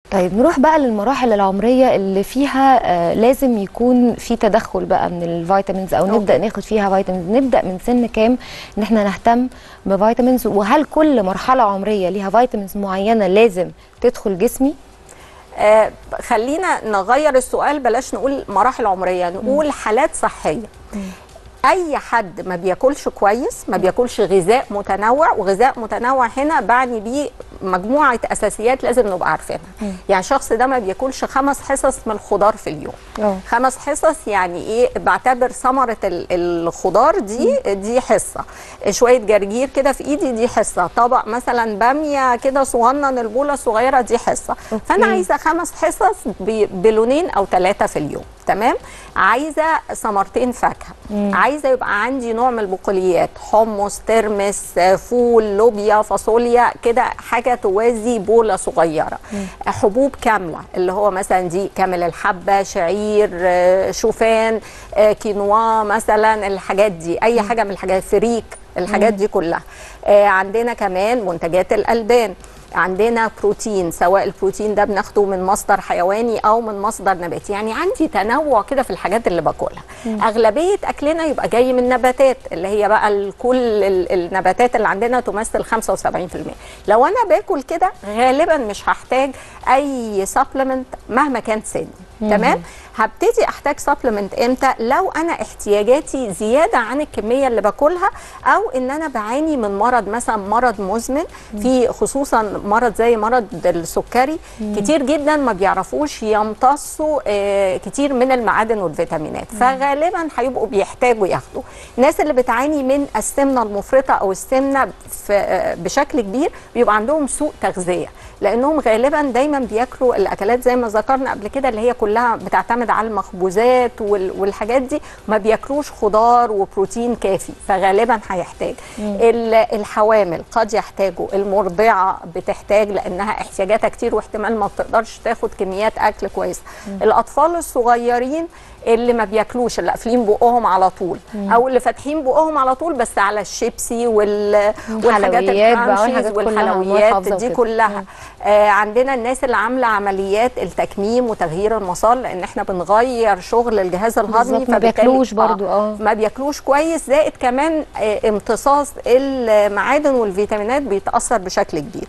طيب نروح بقى للمراحل العمريه اللي فيها آه لازم يكون في تدخل بقى من الفيتامينز او نبدا أوكي. ناخد فيها فيتامينز نبدا من سن كام ان احنا نهتم بفيتامينز وهل كل مرحله عمريه ليها فيتامينز معينه لازم تدخل جسمي آه خلينا نغير السؤال بلاش نقول مراحل عمريه نقول حالات صحيه اي حد ما بياكلش كويس ما بياكلش غذاء متنوع وغذاء متنوع هنا بعني بيه مجموعه اساسيات لازم نبقى عارفينها يعني الشخص ده ما بياكلش خمس حصص من الخضار في اليوم اه خمس حصص يعني ايه بعتبر ثمره ال- الخضار دي دي حصه شويه جرجير كده في ايدي دي حصه طبق مثلا باميه كده صغنن البوله الصغيره دي حصه فانا أوكي. عايزه خمس حصص ب- بلونين او ثلاثه في اليوم تمام عايزه ثمرتين فاكهه عايزه يبقى عندي نوع من البقوليات حمص ترمس آه، فول لوبيا فاصوليا كده حاجه توازي بوله صغيره حبوب كامله اللي هو مثلا دي كامل الحبه شعير آه، شوفان آه، كينوا مثلا الحاجات دي اي حاجه من الحاجات فريك الحاجات دي كلها آه، عندنا كمان منتجات الالبان عندنا بروتين سواء البروتين ده بناخده من مصدر حيواني او من مصدر نباتي يعني عندي تنوع كده في الحاجات اللي باكلها اغلبيه اكلنا يبقى جاي من نباتات اللي هي بقى ال- كل ال- النباتات اللي عندنا تمثل 75% لو انا باكل كده غالبا مش هحتاج اي سبلمنت مهما كانت سني تمام هبتدي احتاج سبلمنت امتى لو انا احتياجاتي زياده عن الكميه اللي باكلها او ان انا بعاني من مرض مثلا مرض مزمن في خصوصا مرض زي مرض السكري كتير جدا ما بيعرفوش يمتصوا آه، كتير من المعادن والفيتامينات فغالبا هيبقوا بيحتاجوا ياخدوا الناس اللي بتعاني من السمنه المفرطه او السمنه في آه، بشكل كبير بيبقى عندهم سوء تغذيه لانهم غالبا دايما بياكلوا الاكلات زي ما ذكرنا قبل كده اللي هي كلها بتعتمد على المخبوزات وال- والحاجات دي ما بياكلوش خضار وبروتين كافي فغالبا هيحتاج ال- الحوامل قد يحتاجوا المرضعه بتحتاج لانها احتياجاتها كتير واحتمال ما بتقدرش تاخد كميات اكل كويسه الاطفال الصغيرين اللي ما بياكلوش اللي قافلين بقهم على طول او اللي فاتحين بقهم على طول بس على الشيبسي وال والحاجات والحلويات بقى الكرانشيز والحاجات كلها والحلويات محافظة دي وكده. كلها آه عندنا الناس اللي عامله عمليات التكميم وتغيير المسار لان احنا بنغير شغل الجهاز الهضمي بالظبط، ما فبالتالي- بياكلوش برضو، آه. ما بياكلوش كويس زائد كمان آه امتصاص المعادن والفيتامينات بيتاثر بشكل كبير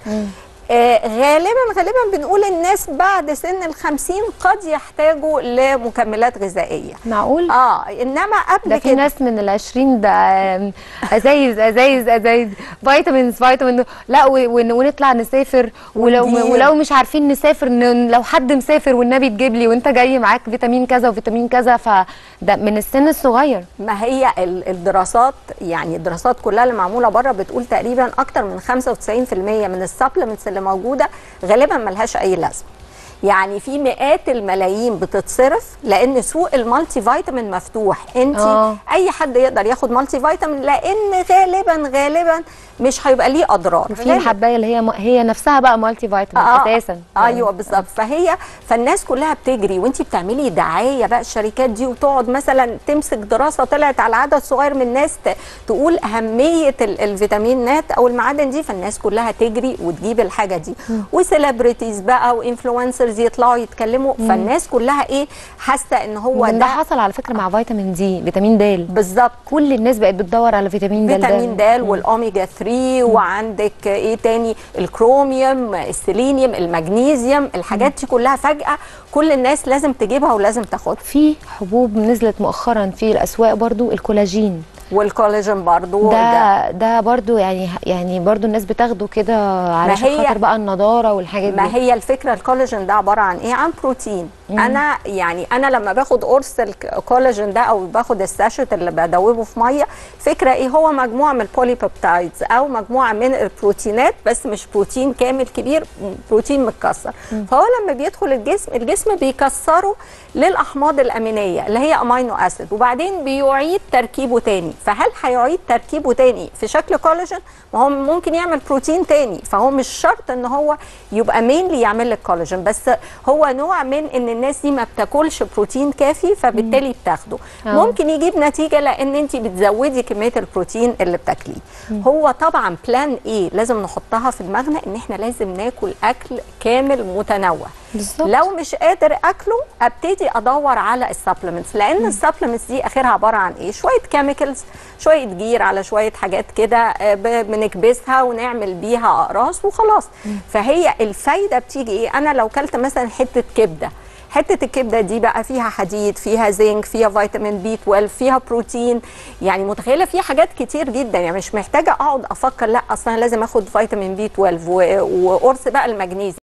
آه غالبا غالبا بنقول الناس بعد سن الخمسين قد يحتاجوا لمكملات غذائيه معقول اه انما قبل ده في كده ناس من العشرين ده آم، ازايز ازايز ازايز فيتامينز فيتامين لا و- ون- ونطلع نسافر ولو ودي- ولو مش عارفين نسافر ن- لو حد مسافر والنبي تجيب لي وانت جاي معاك فيتامين كذا وفيتامين كذا فده من السن الصغير ما هي ال- الدراسات يعني الدراسات كلها اللي معموله بره بتقول تقريبا اكتر من 95% من السبلمنتس اللي موجوده غالبا ملهاش اي لازمه يعني في مئات الملايين بتتصرف لان سوق المالتي فيتامين مفتوح انت آه. اي حد يقدر ياخد مالتي فيتامين لان غالبا غالبا مش هيبقى ليه اضرار وفي غالباً. الحبايه اللي هي م- هي نفسها بقى مالتي فيتامين اساسا ايوه بالظبط فهي فالناس كلها بتجري وانت بتعملي دعايه بقى الشركات دي وتقعد مثلا تمسك دراسه طلعت على عدد صغير من الناس ت- تقول اهميه ال- الفيتامينات او المعادن دي فالناس كلها تجري وتجيب الحاجه دي وسيلبرتيز بقى وانفلونسرز يطلعوا يتكلموا فالناس كلها ايه حاسه ان هو وده ده حصل على فكره مع فيتامين دي فيتامين د بالظبط كل الناس بقت بتدور على فيتامين د فيتامين د والاوميجا 3 وعندك ايه تاني الكروميوم السيلينيوم المغنيسيوم الحاجات دي كلها فجاه كل الناس لازم تجيبها ولازم تاخدها في حبوب نزلت مؤخرا في الاسواق برضو الكولاجين والكولاجين برضو ده ده برضو يعني يعني برضو الناس بتاخده كده علشان هي- خاطر بقى النضاره والحاجات ما دي هي الفكره الكولاجين ده عباره عن ايه عن بروتين انا يعني انا لما باخد قرص الكولاجين ده او باخد الساشوت اللي بدوبه في ميه فكره ايه هو مجموعه من البوليبيبتايدز او مجموعه من البروتينات بس مش بروتين كامل كبير بروتين متكسر فهو لما بيدخل الجسم الجسم بيكسره للاحماض الامينيه اللي هي امينو اسيد وبعدين بيعيد تركيبه تاني فهل هيعيد تركيبه تاني في شكل كولاجين ما هو ممكن يعمل بروتين تاني فهو مش شرط ان هو يبقى مينلي يعمل لك كولاجين بس هو نوع من ان الناس دي ما بتاكلش بروتين كافي فبالتالي بتاخده آه. ممكن يجيب نتيجه لان انت بتزودي كميه البروتين اللي بتاكليه هو طبعا بلان ايه لازم نحطها في دماغنا ان احنا لازم ناكل اكل كامل متنوع بالظبط. لو مش قادر اكله ابتدي ادور على السبلمنتس لان السبلمنتس دي اخرها عباره عن ايه شويه كيميكالز شويه جير على شويه حاجات كده آه، ب- بنكبسها ونعمل بيها اقراص وخلاص فهي الفايده بتيجي ايه انا لو كلت مثلا حته كبده حته الكبده دي بقى فيها حديد فيها زنك فيها فيتامين بي 12 فيها بروتين يعني متخيله فيها حاجات كتير جدا يعني مش محتاجه اقعد افكر لا اصلا لازم اخد فيتامين بي 12 و- وقرص بقى المغنيسيوم